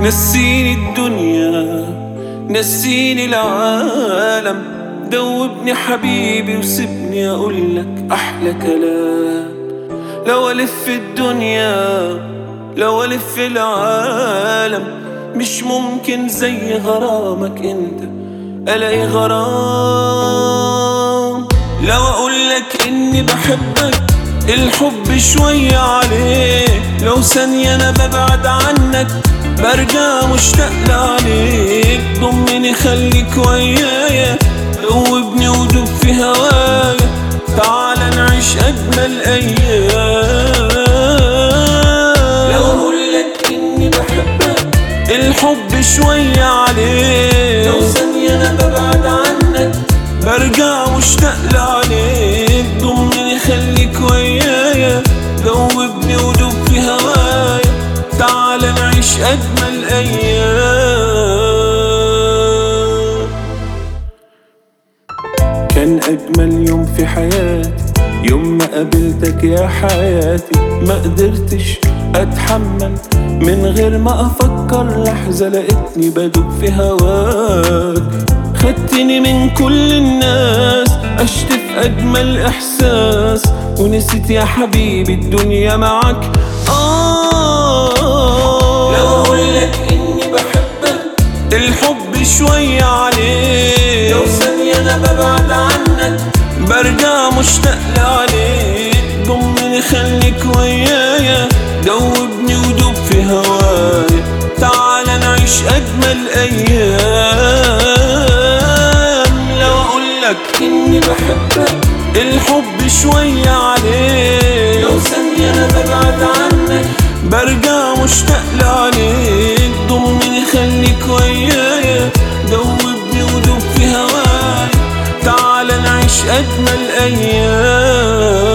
نسيني الدنيا نسيني العالم دوبني حبيبي وسيبني اقولك احلى كلام لو الف الدنيا لو الف العالم مش ممكن زي غرامك انت الاقي غرام لو اقولك اني بحبك الحب شوية عليك لو ثانية انا ببعد عنك برجع مشتاق لعليك ضمني خليك ويايا دوبني ودوب في هوايا تعال نعيش اجمل ايام لو اقولك اني بحبك الحب شوية عليك لو ثانية انا ببعد عنك برجع مشتاق لعليك ضمني خليك ويايا دوبني ودوب في هوايا تعال نعيش اجمل ايام كان أجمل يوم في حياتي يوم ما قابلتك يا حياتي ما قدرتش أتحمل من غير ما أفكر لحظة لقيتني بدوب في هواك خدتني من كل الناس عشت في أجمل إحساس ونسيت يا حبيبي الدنيا معاك آه لو أقولك إني بحبك الحب شوية عليك لو ثانية أنا ببعد عنك برجع مشتاق لعليك ضمني خليك ويايا دوبني ودوب في هوايا تعال نعيش أجمل أيام لو أقولك إني بحبك الحب شوية عليك لو ثانية أنا ببعد عنك برجع مشتاق لعليك ضمني خليك ويايا دوبني ودوب في هوايا تعال نعيش أجمل أيام